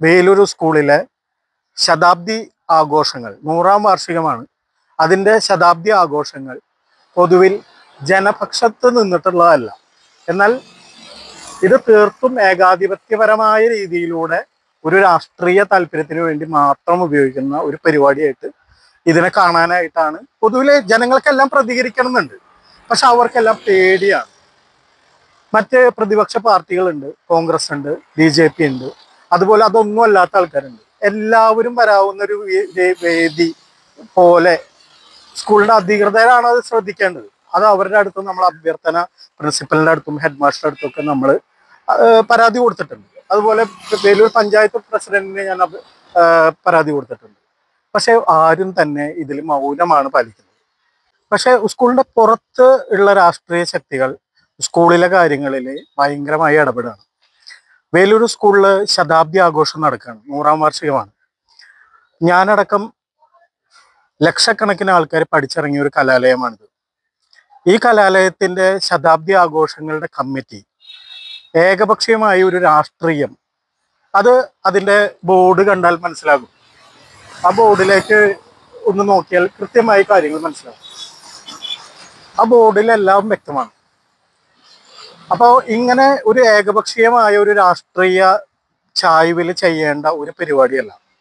വേലൂർ സ്കൂളിലെ ശതാബ്ദി ആഘോഷങ്ങൾ നൂറാം വാർഷികമാണ് അതിൻ്റെ ശതാബ്ദി ആഘോഷങ്ങൾ പൊതുവിൽ ജനപക്ഷത്ത് നിന്നിട്ടുള്ളതല്ല എന്നാൽ ഇത് തീർത്തും ഏകാധിപത്യപരമായ രീതിയിലൂടെ ഒരു രാഷ്ട്രീയ താല്പര്യത്തിന് വേണ്ടി മാത്രം ഉപയോഗിക്കുന്ന ഒരു പരിപാടിയായിട്ട് ഇതിനെ കാണാനായിട്ടാണ് പൊതുവിലെ ജനങ്ങൾക്കെല്ലാം പ്രതികരിക്കണം എന്നുണ്ട് പക്ഷെ അവർക്കെല്ലാം പേടിയാണ് മറ്റ് പ്രതിപക്ഷ പാർട്ടികളുണ്ട് കോൺഗ്രസ് ഉണ്ട് ബി ജെ പി ഉണ്ട് അതുപോലെ അതൊന്നും അല്ലാത്ത ആൾക്കാരുണ്ട് എല്ലാവരും വരാവുന്ന ഒരു വേ- വേ- വേദി പോലെ സ്കൂളിന്റെ അധികൃതരാണ് അത് ശ്രദ്ധിക്കേണ്ടത് അത് അവരുടെ അടുത്ത് നമ്മൾ അഭ്യർത്ഥന പ്രിൻസിപ്പലിന്റെ അടുത്തും ഹെഡ് മാസ്റ്ററുടെ അടുത്തും ഒക്കെ നമ്മൾ പരാതി കൊടുത്തിട്ടുണ്ട് അതുപോലെ വേലൂർ പഞ്ചായത്ത് പ്രസിഡന്റിന് ഞാൻ അഭ- ആ, പരാതി കൊടുത്തിട്ടുണ്ട് പക്ഷെ ആരും തന്നെ ഇതിൽ മൗനമാണ് പാലിക്കുന്നത് പക്ഷെ സ്കൂളിന്റെ പുറത്ത് ഉള്ള രാഷ്ട്രീയ ശക്തികൾ സ്കൂളിലെ കാര്യങ്ങളിൽ ഭയങ്കരമായി ഇടപെടുകയാണ് വേലൂർ സ്കൂളിൽ ശതാബ്ദി ആഘോഷം നടക്കുകയാണ് നൂറാം വാർഷികമാണ് ഞാനടക്കം ലക്ഷക്കണക്കിന് ആൾക്കാർ പഠിച്ചിറങ്ങിയ ഒരു കലാലയമാണിത് ഈ കലാലയത്തിന്റെ ശതാബ്ദി ആഘോഷങ്ങളുടെ കമ്മിറ്റി ഏകപക്ഷീയമായ ഒരു രാഷ്ട്രീയം അത് അതിന്റെ ബോർഡ് കണ്ടാൽ മനസ്സിലാകും ആ ബോർഡിലേക്ക് ഒന്ന് നോക്കിയാൽ കൃത്യമായി കാര്യങ്ങൾ മനസ്സിലാകും ആ ബോർഡിലെല്ലാം വ്യക്തമാണ് അപ്പോൾ ഇങ്ങനെ ഒരു ഏകപക്ഷീയമായ ഒരു രാഷ്ട്രീയ ചായ്വിൽ ചെയ്യേണ്ട ഒരു പരിപാടിയല്ല